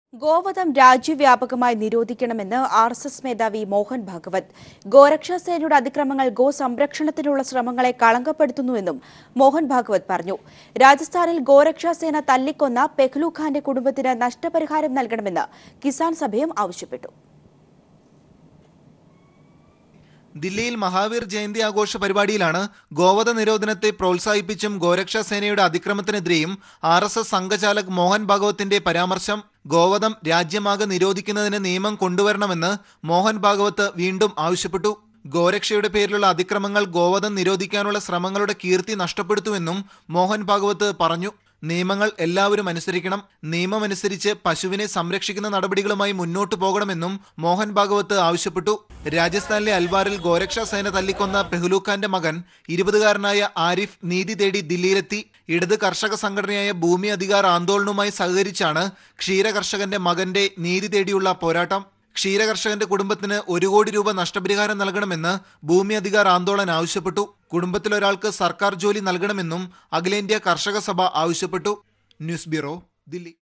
ഗോവധം രാജ്യവ്യാപകമായി നിരോധിക്കണമെന്ന് R S S മേധാവി മോഹൻ ഭാഗവത് ഗോരക്ഷാ സേനയുടെ അതിക്രമങ്ങൾ ഗോ സംരക്ഷണത്തിനുള്ള ശ്രമങ്ങളെ കളങ്കപ്പെടുത്തുന്നുവെന്നും മോഹൻ ഭാഗവത് പറഞ്ഞു രാജസ്ഥാനിൽ ഗോരക്ഷാ സേന തല്ലിക്കൊന്ന പെഹ്ലു ഖാന്റെ കുടുംബത്തിന് നഷ്ടപരിഹാരം നൽകണമെന്ന് കിസാൻ സഭയും ആവശ്യപ്പെട്ടു ദില്ലിയിൽ മഹാവീർ ജയന്തി ആഘോഷ പരിപാടിയിലാണ് ഗോവധ നിരോധനത്തെ പ്രോത്സാഹിപ്പിച്ചും ഗോരക്ഷാ സേനയുടെ അതിക്രമത്തിനെതിരെയും ആർ എസ് എസ് സംഘചാലക് മോഹൻ ഭാഗവത്തിന്റെ പരാമർശം ഗോവധം രാജ്യമാകെ നിരോധിക്കുന്നതിന് നിയമം കൊണ്ടുവരണമെന്ന് മോഹൻ ഭാഗവത്ത് വീണ്ടും ആവശ്യപ്പെട്ടു ഗോരക്ഷയുടെ പേരിലുള്ള അതിക്രമങ്ങൾ ഗോവധം നിരോധിക്കാനുള്ള ശ്രമങ്ങളുടെ കീർത്തി നഷ്ടപ്പെടുത്തുമെന്നും മോഹൻ ഭാഗവത്ത് പറഞ്ഞു നിയമങ്ങൾ എല്ലാവരും അനുസരിക്കണം നിയമമനുസരിച്ച് പശുവിനെ സംരക്ഷിക്കുന്ന നടപടികളുമായി മുന്നോട്ടു പോകണമെന്നും മോഹൻ ഭാഗവത്ത് ആവശ്യപ്പെട്ടു രാജസ്ഥാനിലെ അൽവാറിൽ ഗോരക്ഷാ സേന തല്ലിക്കൊന്ന പെഹ്ലൂഖാന്റെ മകൻ ഇരുപതുകാരനായ ആരിഫ് നീതി തേടി ദില്ലിയിലെത്തി ഇടത് കർഷക സംഘടനയായ ഭൂമി അധികാർ ആന്തോളനുമായി സഹകരിച്ചാണ് ക്ഷീര കർഷകന്റെ മകന്റെ നീതി തേടിയുള്ള പോരാട്ടം ക്ഷീരകർഷകന്റെ കുടുംബത്തിന് ഒരു കോടി രൂപ നഷ്ടപരിഹാരം നൽകണമെന്ന് ഭൂമി അധികാർ ആന്തോളൻ ആവശ്യപ്പെട്ടു കുടുംബത്തിലൊരാൾക്ക് സർക്കാർ ജോലി നൽകണമെന്നും അഖിലേന്ത്യാ കർഷക സഭ ആവശ്യപ്പെട്ടു ന്യൂസ് ബ്യൂറോ ദില്ലി